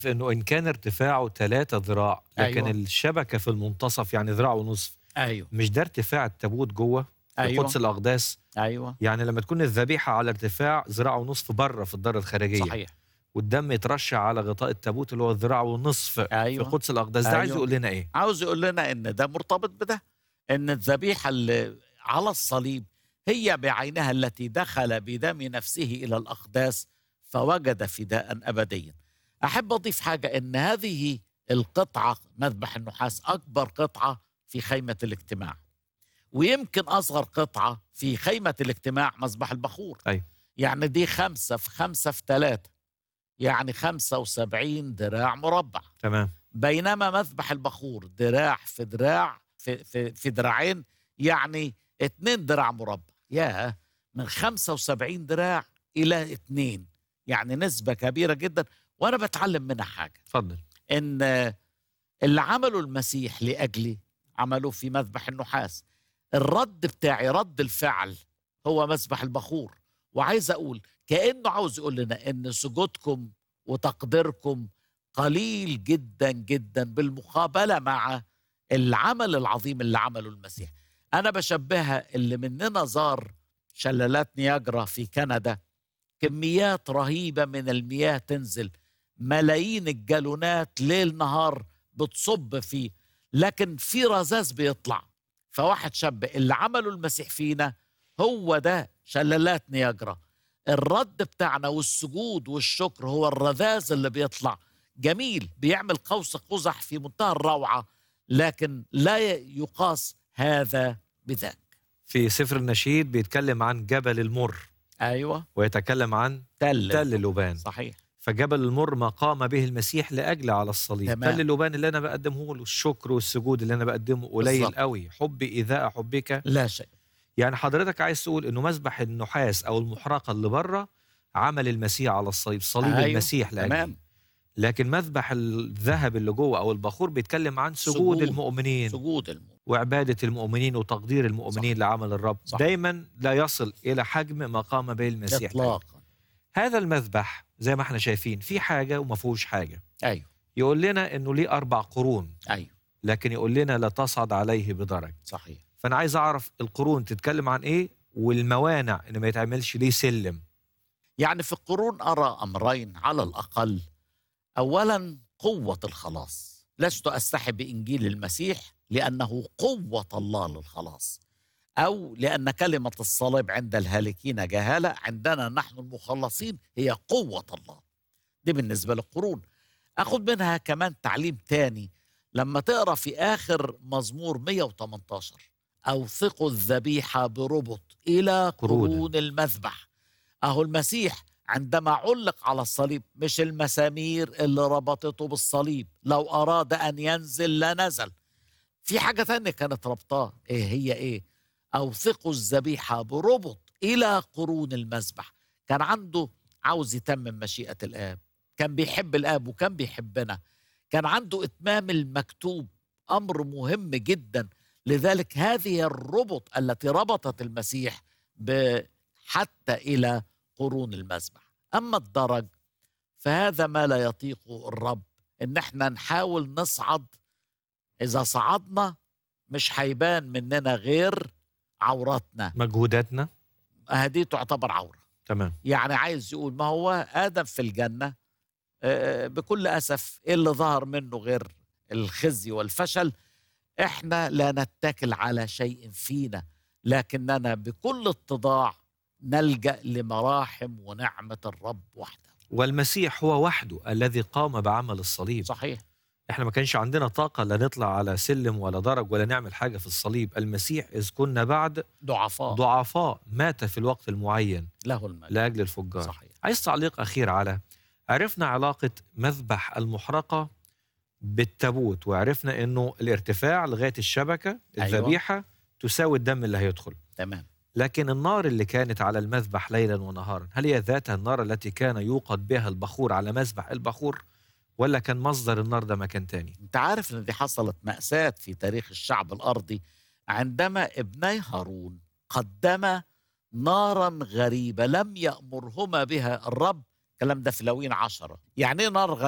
في انه ان كان ارتفاعه 3 ذراع لكن أيوة. الشبكه في المنتصف يعني ذراع ونصف ايوه مش ده ارتفاع التابوت جوه في أيوة. قدس الاقداس ايوه يعني لما تكون الذبيحه على ارتفاع ذراع ونصف بره في الدار الخارجيه صحيح والدم يترشح على غطاء التابوت اللي هو الذراع والنصف في ايوه قدس الاقداس ده عايز أيوة. يقول لنا ايه عاوز يقول لنا ان ده مرتبط بده ان الذبيحه اللي على الصليب هي بعينها التي دخل بدم نفسه الى الاقداس فوجد فداء ابديا احب اضيف حاجه ان هذه القطعه مذبح النحاس اكبر قطعه في خيمه الاجتماع ويمكن اصغر قطعه في خيمه الاجتماع مذبح البخور أيوة. يعني دي خمسة في خمسة في ثلاثة يعني خمسة وسبعين ذراع مربع تمام بينما مذبح البخور دراع في دراع في, في, في دراعين يعني اتنين دراع مربع يا من 75 دراع إلى اتنين يعني نسبة كبيرة جدا وأنا بتعلم منها حاجة اتفضل إن اللي عمله المسيح لأجلي عملوه في مذبح النحاس الرد بتاعي رد الفعل هو مذبح البخور وعايز أقول كأنه عاوز يقول لنا إن سجودكم وتقديركم قليل جدا جدا بالمقابله مع العمل العظيم اللي عمله المسيح انا بشبهها اللي مننا زار شلالات نياجرا في كندا كميات رهيبه من المياه تنزل ملايين الجالونات ليل نهار بتصب فيه لكن في رذاذ بيطلع فواحد شاب اللي عمله المسيح فينا هو ده شلالات نياجرا الرد بتاعنا والسجود والشكر هو الرذاذ اللي بيطلع جميل بيعمل قوس قزح في منتهى الروعة لكن لا يقاس هذا بذاك في سفر النشيد بيتكلم عن جبل المر أيوة ويتكلم عن تل تل اللبان صحيح فجبل المر ما قام به المسيح لاجل على الصليب تمام. تل اللبان اللي انا بقدمه له الشكر والسجود اللي انا بقدمه قليل بالظبط. قوي حبي اذا حبك لا شيء يعني حضرتك عايز تقول انه مذبح النحاس او المحرقه اللي بره عمل المسيح على الصليب صليب أيوة، أيوه. المسيح لاجل تمام لكن مذبح الذهب اللي جوه او البخور بيتكلم عن سجود, سجود. سجود المؤمنين سجود المؤمن وعباده المؤمنين وتقدير المؤمنين صح. لعمل الرب صح. دايما لا يصل الى حجم ما قام به المسيح إطلاقا هذا المذبح زي ما احنا شايفين في حاجه وما فيهوش حاجه أيوة يقول لنا انه ليه اربع قرون أيوة لكن يقول لنا لا تصعد عليه بدرج صحيح فانا عايز اعرف القرون تتكلم عن ايه والموانع ان ما يتعملش ليه سلم يعني في القرون أرى أمرين على الأقل أولا قوة الخلاص لست أستحي بإنجيل المسيح لأنه قوة الله للخلاص أو لأن كلمة الصليب عند الهالكين جهالة عندنا نحن المخلصين هي قوة الله دي بالنسبة للقرون أخذ منها كمان تعليم تاني لما تقرأ في آخر مزمور 118 أوثقوا الذبيحة بربط إلى قرون. قرون المذبح أهو المسيح عندما علق على الصليب مش المسامير اللي ربطته بالصليب لو أراد أن ينزل لنزل في حاجة تانية كانت ربطاه إيه هي إيه أوثقوا الذبيحة بربط إلى قرون المذبح كان عنده عاوز يتمم مشيئة الآب كان بيحب الآب وكان بيحبنا كان عنده إتمام المكتوب أمر مهم جدا لذلك هذه الربط التي ربطت المسيح ب- حتى إلى قرون المذبح أما الدرج فهذا ما لا يطيقه الرب إن احنا نحاول نصعد إذا صعدنا مش هيبان مننا غير عوراتنا مجهوداتنا هذه تعتبر عورة تمام يعني عايز يقول ما هو آدم في الجنة آه، بكل أسف إيه اللي ظهر منه غير الخزي والفشل إحنا لا نتكل على شيء فينا لكننا بكل اتضاع نلجأ لمراحم ونعمة الرب وحده والمسيح هو وحده الذي قام بعمل الصليب صحيح احنا ما كانش عندنا طاقة لا نطلع على سلم ولا درج ولا نعمل حاجة في الصليب المسيح إذ كنا بعد ضعفاء ضعفاء مات في الوقت المعين له المجد لأجل الفجار صحيح عايز تعليق أخير على عرفنا علاقة مذبح المحرقة بالتابوت وعرفنا أنه الارتفاع لغاية الشبكة أيوة. الذبيحة تساوي الدم اللي هيدخل تمام لكن النار اللي كانت على المذبح ليلا ونهارا هل هي ذاتها النار التي كان يوقد بها البخور على مذبح البخور ولا كان مصدر النار ده مكان تاني انت عارف ان دي حصلت مأساة في تاريخ الشعب الأرضي عندما ابني هارون قدم نارا غريبة لم يأمرهما بها الرب الكلام ده في لوين عشرة يعني ايه نار غريبة